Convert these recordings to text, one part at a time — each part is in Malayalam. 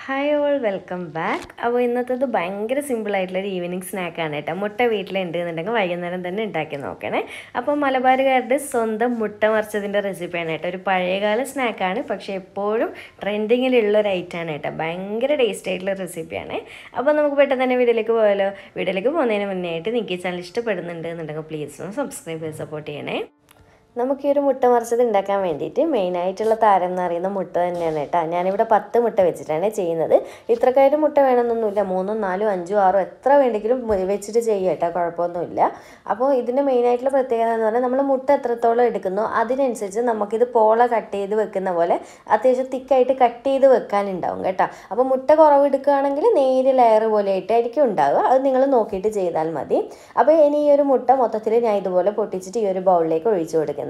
ഹായ് ഓൾ വെൽക്കം ബാക്ക് അപ്പോൾ ഇന്നത്തേത് ഭയങ്കര സിമ്പിളായിട്ടുള്ളൊരു ഈവനിങ് സ്നാക്കാണ് കേട്ടോ മുട്ട വീട്ടിലുണ്ട് എന്നുണ്ടെങ്കിൽ വൈകുന്നേരം തന്നെ ഉണ്ടാക്കി നോക്കണേ അപ്പോൾ മലബാറുകാരുടെ സ്വന്തം മുട്ട മറിച്ചതിൻ്റെ റെസിപ്പിയാണ് കേട്ടോ ഒരു പഴയകാല സ്നാക്കാണ് പക്ഷേ എപ്പോഴും ട്രെൻഡിങ്ങിലുള്ള ഒരു ഐറ്റമാണ് കേട്ടോ ഭയങ്കര ടേസ്റ്റ് ആയിട്ടുള്ള റെസിപ്പിയാണ് അപ്പോൾ നമുക്ക് പെട്ടെന്ന് തന്നെ വീഡിയോയിലേക്ക് പോയാലോ വീഡിയോയിലേക്ക് പോകുന്നതിന് മുന്നേ ആയിട്ട് നിങ്ങൾക്ക് ഈ ചാനൽ ഇഷ്ടപ്പെടുന്നുണ്ട് എന്നുണ്ടെങ്കിൽ പ്ലീസ് ഒന്ന് സബ്സ്ക്രൈബ് ചെയ്ത് സപ്പോർട്ട് ചെയ്യണേ നമുക്ക് ഈ ഒരു മുട്ട മറിച്ചത് ഉണ്ടാക്കാൻ വേണ്ടിയിട്ട് മെയിനായിട്ടുള്ള താരം എന്ന് പറയുന്ന മുട്ട തന്നെയാണ് കേട്ടോ ഞാനിവിടെ പത്ത് മുട്ട വെച്ചിട്ടാണ് ചെയ്യുന്നത് ഇത്രക്കായിട്ട് മുട്ട വേണമെന്നൊന്നുമില്ല മൂന്നും നാലും അഞ്ചും ആറും എത്ര വേണ്ടെങ്കിലും വെച്ചിട്ട് ചെയ്യുക കേട്ടോ കുഴപ്പമൊന്നുമില്ല അപ്പോൾ ഇതിൻ്റെ മെയിനായിട്ടുള്ള പ്രത്യേകത എന്ന് പറഞ്ഞാൽ നമ്മൾ മുട്ട എത്രത്തോളം എടുക്കുന്നോ അതിനനുസരിച്ച് നമുക്കിത് പോള കട്ട് ചെയ്ത് വെക്കുന്ന പോലെ അത്യാവശ്യം തിക്കായിട്ട് കട്ട് ചെയ്ത് വെക്കാനുണ്ടാവും കേട്ടോ അപ്പോൾ മുട്ട കുറവ് എടുക്കുകയാണെങ്കിൽ നേരിയ ലെയർ പോലെ ആയിട്ടായിരിക്കും ഉണ്ടാവുക അത് നിങ്ങൾ നോക്കിയിട്ട് ചെയ്താൽ മതി അപ്പോൾ ഇനി ഈ ഒരു മുട്ട മൊത്തത്തിൽ ഞാൻ ഇതുപോലെ പൊട്ടിച്ചിട്ട് ഈ ഒരു ബൗളിലേക്ക് ഒഴിച്ചു കൊടുക്കുന്നുണ്ട്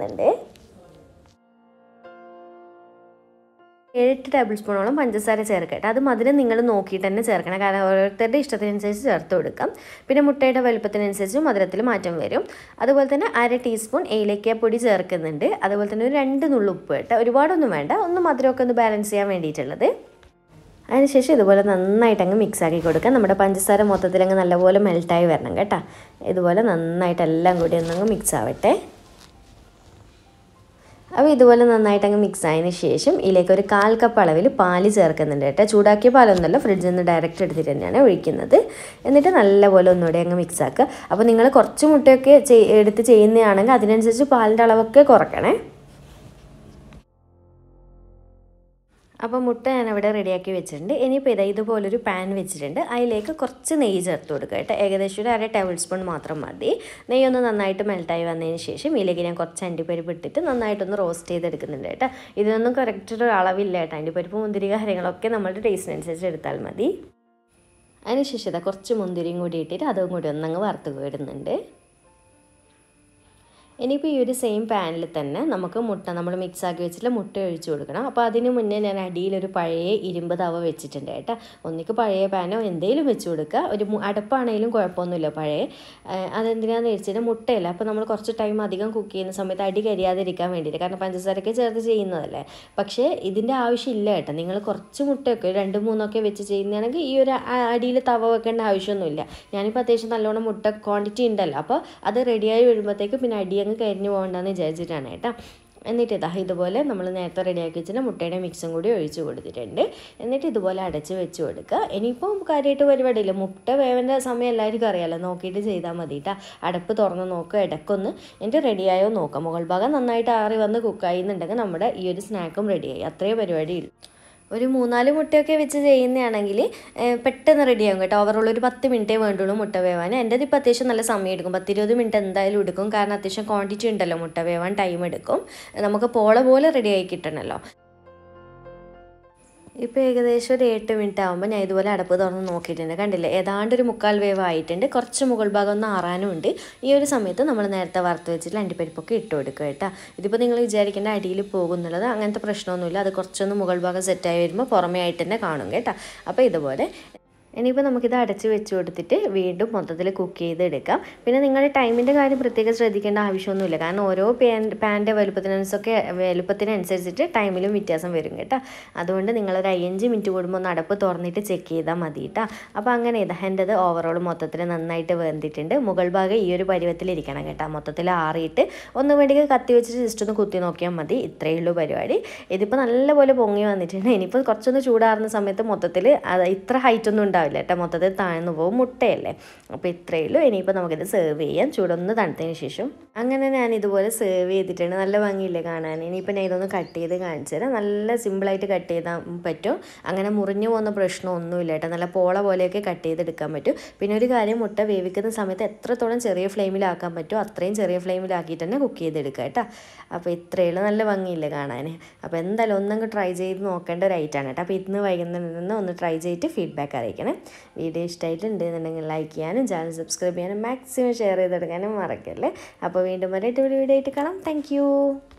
ഏഴെട്ട് ടേബിൾ സ്പൂണോളം പഞ്ചസാര ചേർക്കട്ടെ അത് മധുരം നിങ്ങൾ നോക്കിയിട്ട് തന്നെ ചേർക്കണം കാരണം ഓരോരുത്തരുടെ ഇഷ്ടത്തിനനുസരിച്ച് ചേർത്ത് കൊടുക്കാം പിന്നെ മുട്ടയുടെ വലുപ്പത്തിനനുസരിച്ച് മധുരത്തിൽ മാറ്റം വരും അതുപോലെ തന്നെ അര ടീസ്പൂൺ ഏലക്കാപ്പൊടി ചേർക്കുന്നുണ്ട് അതുപോലെ തന്നെ ഒരു രണ്ട് നുള്ളു ഉപ്പ് കേട്ടോ ഒരുപാടൊന്നും വേണ്ട ഒന്ന് മധുരമൊക്കെ ഒന്ന് ബാലൻസ് ചെയ്യാൻ വേണ്ടിയിട്ടുള്ളത് അതിനുശേഷം ഇതുപോലെ നന്നായിട്ട് അങ്ങ് മിക്സ് ആക്കി കൊടുക്കാം നമ്മുടെ പഞ്ചസാര മൊത്തത്തിൽ അങ്ങ് നല്ലപോലെ മെൽട്ടായി വരണം കേട്ടോ ഇതുപോലെ നന്നായിട്ട് എല്ലാം കൂടി ഒന്നങ്ങ് മിക്സ് ആവട്ടെ അപ്പോൾ ഇതുപോലെ നന്നായിട്ട് അങ്ങ് മിക്സ് ആയതിന് ശേഷം ഇതിലേക്ക് ഒരു കാൽ കപ്പ് അളവിൽ പാല് ചേർക്കുന്നുണ്ട് കേട്ടോ ചൂടാക്കിയ പാലൊന്നുമല്ല ഫ്രിഡ്ജിൽ നിന്ന് ഡയറക്റ്റ് എടുത്തിട്ട് തന്നെയാണ് ഒഴിക്കുന്നത് എന്നിട്ട് നല്ലപോലെ ഒന്നുകൂടെ അങ്ങ് മിക്സ് ആക്കുക അപ്പോൾ നിങ്ങൾ കുറച്ച് മുട്ടയൊക്കെ എടുത്ത് ചെയ്യുന്നതാണെങ്കിൽ അതിനനുസരിച്ച് പാലിൻ്റെ അളവൊക്കെ കുറയ്ക്കണേ അപ്പോൾ മുട്ട ഞാനവിടെ റെഡിയാക്കി വെച്ചിട്ടുണ്ട് ഇനിയിപ്പോൾ ഇതാ ഇതുപോലൊരു പാൻ വെച്ചിട്ടുണ്ട് അതിലേക്ക് കുറച്ച് നെയ്യ് ചേർത്ത് കൊടുക്കുക കേട്ടോ ഏകദേശം ഒരു അര ടേബിൾ സ്പൂൺ മാത്രം മതി നെയ്യ് ഒന്ന് നന്നായിട്ട് മെൽട്ടായി വന്നതിന് ശേഷം ഇതിലേക്ക് ഞാൻ കുറച്ച് അണ്ടിപ്പരിപ്പ് ഇട്ടിട്ട് നന്നായിട്ടൊന്ന് റോസ്റ്റ് ചെയ്തെടുക്കുന്നുണ്ട് കേട്ടോ ഇതിനൊന്നും കറക്റ്റ് ഒരു അളവില്ല കേട്ടോ അണ്ടിപ്പരിപ്പ് മുന്തിരി കാര്യങ്ങളൊക്കെ നമ്മളുടെ ടേസ്റ്റിനനുസരിച്ച് എടുത്താൽ മതി അതിനുശേഷം ഇതാ കുറച്ച് മുന്തിരിയും കൂടി ഇട്ടിട്ട് അതും കൂടി ഒന്നങ്ങ് വറുത്ത് വിടുന്നുണ്ട് ഇനിയിപ്പോൾ ഈ ഒരു സെയിം പാനിൽ തന്നെ നമുക്ക് മുട്ട നമ്മൾ മിക്സ് ആക്കി വെച്ചിട്ട് മുട്ട ഒഴിച്ച് കൊടുക്കണം അപ്പോൾ അതിന് മുന്നേ ഞാൻ അടിയിലൊരു പഴയ ഇരുമ്പ് തവ വെച്ചിട്ടുണ്ട് കേട്ടോ ഒന്നിക്ക് പഴയ പാനോ എന്തെങ്കിലും വെച്ച് കൊടുക്കുക ഒരു അടപ്പാണെങ്കിലും കുഴപ്പമൊന്നുമില്ല പഴയ അതെന്തിനാന്ന് വെച്ചിട്ട് മുട്ടയല്ല അപ്പോൾ നമ്മൾ കുറച്ച് ടൈം അധികം കുക്ക് ചെയ്യുന്ന സമയത്ത് അടി കരിയാതിരിക്കാൻ വേണ്ടിയിട്ട് കാരണം പഞ്ചസാരയൊക്കെ ചേർത്ത് ചെയ്യുന്നതല്ലേ പക്ഷേ ഇതിൻ്റെ ആവശ്യമില്ല കേട്ടോ നിങ്ങൾ കുറച്ച് മുട്ടയൊക്കെ രണ്ട് മൂന്നൊക്കെ വെച്ച് ചെയ്യുന്നതാണെങ്കിൽ ഈ ഒരു അടിയിൽ തവ വെക്കേണ്ട ആവശ്യമൊന്നുമില്ല ഞാനിപ്പോൾ അത്യാവശ്യം നല്ലോണം മുട്ട ക്വാണ്ടിറ്റി ഉണ്ടല്ലോ അപ്പോൾ അത് റെഡിയായി വരുമ്പോഴത്തേക്ക് പിന്നെ അടി അങ്ങ് കരിഞ്ഞു പോകണ്ടെന്ന് വിചാരിച്ചിട്ടാണ് കേട്ടോ എന്നിട്ട് ഇതാ ഇതുപോലെ നമ്മൾ നേരത്തെ റെഡിയാക്കി വെച്ചിട്ട് മുട്ടയുടെ മിക്സും കൂടി ഒഴിച്ച് കൊടുത്തിട്ടുണ്ട് എന്നിട്ട് ഇതുപോലെ അടച്ച് വെച്ച് കൊടുക്കുക ഇനിയിപ്പോൾ കാര്യമായിട്ട് പരിപാടിയില്ല മുട്ട വേവേണ്ട സമയം എല്ലാവർക്കും അറിയാമല്ലോ നോക്കിയിട്ട് ചെയ്താൽ മതി കേട്ടോ അടപ്പ് തുറന്ന് നോക്കുക ഇടയ്ക്കൊന്ന് എന്നിട്ട് റെഡിയായോ നോക്കാം മുകൾ ഭാഗം നന്നായിട്ട് ആറി വന്ന് കുക്കായിന്നുണ്ടെങ്കിൽ നമ്മുടെ ഈ ഒരു സ്നാക്കും റെഡിയായി അത്രയേ പരിപാടിയുള്ളൂ ഒരു മൂന്നാല് മുട്ടയൊക്കെ വെച്ച് ചെയ്യുന്നതാണെങ്കിൽ പെട്ടെന്ന് റെഡിയാകും കേട്ടോ ഓവറോൾ ഒരു പത്ത് മിനിറ്റേ വേണ്ടുള്ളൂ മുട്ട വേവാൻ എൻ്റെ ഇപ്പോൾ അത്യാവശ്യം നല്ല സമയം എടുക്കും പത്തിരുപത് മിനിറ്റ് എന്തായാലും എടുക്കും കാരണം അത്യാവശ്യം ക്വാണ്ടിറ്റി ഉണ്ടല്ലോ മുട്ട വേവാൻ ടൈം എടുക്കും നമുക്ക് പോള പോലെ റെഡിയായി കിട്ടണമല്ലോ ഇപ്പോൾ ഏകദേശം ഒരു എട്ട് മിനിറ്റ് ആകുമ്പോൾ ഞാൻ ഇതുപോലെ അടപ്പ് തുറന്ന് നോക്കിയിട്ടുണ്ട് കണ്ടില്ലേ ഏതാണ്ട് ഒരു മുക്കാൽ വേവ് ആയിട്ടുണ്ട് കുറച്ച് മുകൾ ഭാഗം ഒന്ന് ആറാനും ഉണ്ട് ഈ ഒരു സമയത്ത് നമ്മൾ നേരത്തെ വറുത്ത് വെച്ചിട്ട് അണ്ടിപ്പരിപ്പൊക്കെ ഇട്ട് കൊടുക്കുക കേട്ടോ ഇതിപ്പോൾ നിങ്ങൾ വിചാരിക്കേണ്ട അടിയിൽ പോകുന്നുള്ളത് അങ്ങനത്തെ പ്രശ്നമൊന്നുമില്ല അത് കുറച്ചൊന്ന് മുകൾ ഭാഗം സെറ്റായി വരുമ്പോൾ പുറമേ ആയിട്ട് തന്നെ കാണും കേട്ടോ അപ്പോൾ ഇതുപോലെ ഇനിയിപ്പോൾ നമുക്കിത് അടച്ച് വെച്ച് കൊടുത്തിട്ട് വീണ്ടും മൊത്തത്തിൽ കുക്ക് ചെയ്തെടുക്കാം പിന്നെ നിങ്ങളുടെ ടൈമിൻ്റെ കാര്യം പ്രത്യേകം ശ്രദ്ധിക്കേണ്ട ആവശ്യമൊന്നുമില്ല കാരണം ഓരോ പാൻ പാൻ്റെ വലുപ്പത്തിനനുസരിച്ചൊക്കെ വലുപ്പത്തിനനുസരിച്ചിട്ട് ടൈമിലും വ്യത്യാസം വരും കേട്ടോ അതുകൊണ്ട് നിങ്ങളൊരു അയ്യഞ്ച് മിനിറ്റ് കൂടുമ്പോൾ ഒന്ന് അടപ്പ് തുറന്നിട്ട് ചെക്ക് ചെയ്താൽ മതി കേട്ടോ അപ്പോൾ അങ്ങനെ ഇതാ എൻ്റെത് ഓവറോൾ മൊത്തത്തിൽ നന്നായിട്ട് വെന്തിട്ടുണ്ട് മുകൾ ഭാഗം ഈ ഒരു പരുവത്തിലിരിക്കണം കേട്ടോ മൊത്തത്തിൽ ആറിയിട്ട് ഒന്ന് വേണ്ടി കത്തി വെച്ചിട്ട് ജസ്റ്റ് ഒന്ന് കുത്തി നോക്കിയാൽ മതി ഇത്രയേ ഉള്ളൂ പരിപാടി ഇതിപ്പോൾ നല്ലപോലെ പൊങ്ങി വന്നിട്ടുണ്ട് ഇനിയിപ്പോൾ കുറച്ചൊന്ന് ചൂടാറുന്ന സമയത്ത് മൊത്തത്തിൽ അത് ഇത്ര ഹൈറ്റ് ഒന്നും ഉണ്ടാവില്ല കേട്ടോ മൊത്തത്തിൽ താഴ്ന്നു പോകും മുട്ടയല്ലേ അപ്പോൾ ഇത്രയേ ഉള്ളൂ ഇനിയിപ്പോൾ നമുക്കിത് സെർവ് ചെയ്യാം ചൂടൊന്ന് തണുത്തതിന് ശേഷം അങ്ങനെ ഞാൻ ഇതുപോലെ സെർവ് ചെയ്തിട്ടുണ്ട് നല്ല ഭംഗിയില്ലേ കാണാൻ ഇനിയിപ്പോൾ ഞാൻ ഇതൊന്ന് കട്ട് ചെയ്ത് കാണിച്ചു തരാം നല്ല സിമ്പിളായിട്ട് കട്ട് ചെയ്താൽ പറ്റും അങ്ങനെ മുറിഞ്ഞു പോകുന്ന പ്രശ്നമൊന്നുമില്ല കേട്ടോ നല്ല പോള പോലെയൊക്കെ കട്ട് ചെയ്തെടുക്കാൻ പറ്റും പിന്നെ ഒരു കാര്യം മുട്ട വേവിക്കുന്ന സമയത്ത് എത്രത്തോളം ചെറിയ ഫ്ലെയിമിലാക്കാൻ പറ്റുമോ അത്രയും ചെറിയ ഫ്ലെയിമിലാക്കിയിട്ട് തന്നെ കുക്ക് ചെയ്തെടുക്കുക കേട്ടോ അപ്പോൾ ഇത്രയേ ഉള്ളൂ നല്ല ഭംഗിയില്ലേ കാണാൻ അപ്പോൾ എന്തായാലും ഒന്നങ്ങ് ട്രൈ ചെയ്ത് നോക്കേണ്ട ഒരു ഐറ്റാണ് കേട്ടോ അപ്പോൾ ഇന്ന് വൈകുന്നേരം ഒന്ന് ട്രൈ ചെയ്തിട്ട് ഫീഡ്ബാക്ക് അറിയിക്കണേ വീഡിയോ ഇഷ്ടമായിട്ടുണ്ട് എന്നുണ്ടെങ്കിൽ ലൈക്ക് ചെയ്യാനും ചാനൽ സബ്സ്ക്രൈബ് ചെയ്യാനും മാക്സിമം ഷെയർ ചെയ്തെടുക്കാനും മറക്കല്ലേ അപ്പോൾ വീണ്ടും വരെ വീഡിയോ ആയിട്ട് കാണാം താങ്ക്